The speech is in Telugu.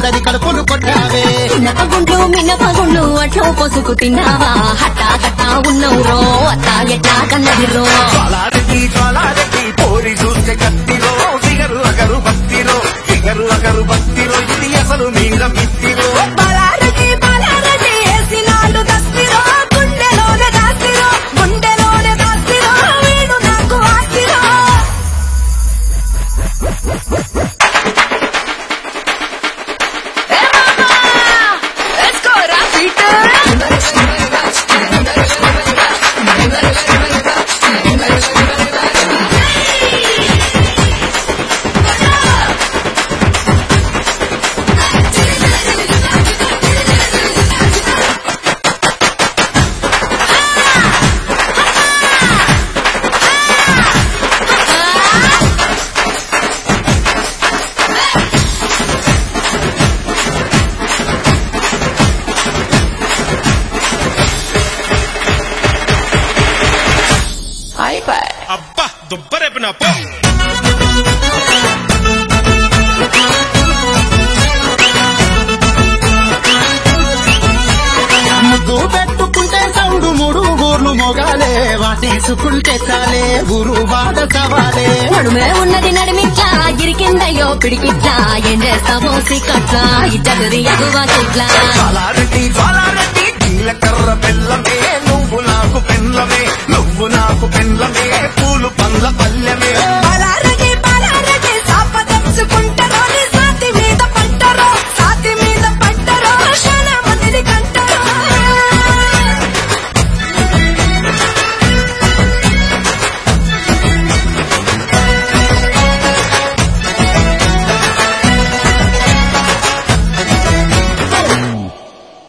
అందరి కడుపులు కొట్టావే మినపగుండ్లు మినపగుండ్లు అట్లో పొసుకు తిన్నావా హట్టా హట్టా ఉన్నవు రో అత్తా ఎట్టా కన్నది రో జ్వాలారెడ్డి జ్వాలారెడ్డి పోరి చూస్తే కత్తిరో ఫిగరు అగరు భక్తిరో ఫిగరు అగరు భక్తిరో ఇది అసలు మీద మిత్తిరో బలారెడ్డి బలారెడ్డి ఏసినాలు దస్తిరో గుండెలోనే దాస్తిరో గుండెలోనే దాస్తిరో వీడు నాకు ఆస్తిరో అబ్బా దుబ్బరేపిన పో ముగ్గు పెట్టుకుంటే సౌడు మూడు ఊర్లు మొగాలే వాటేసుకుంటే చాలే ఊరు బాధ సవాలే నడుమే ఉన్నది నడిమిట్లా ఇరికిందయ్యో పిడికిట్లా ఏం చేస్తావో సిక్కట్లా ఇద్దరిది ఎగువ చెట్లా జ్వాలారెడ్డి జ్వాలారెడ్డి జీలకర్ర బెల్లమే నువ్వు నాకు పెండ్లమే నువ్వు నాకు పెండ్లమే పూలు పండ్ల పల్లెమే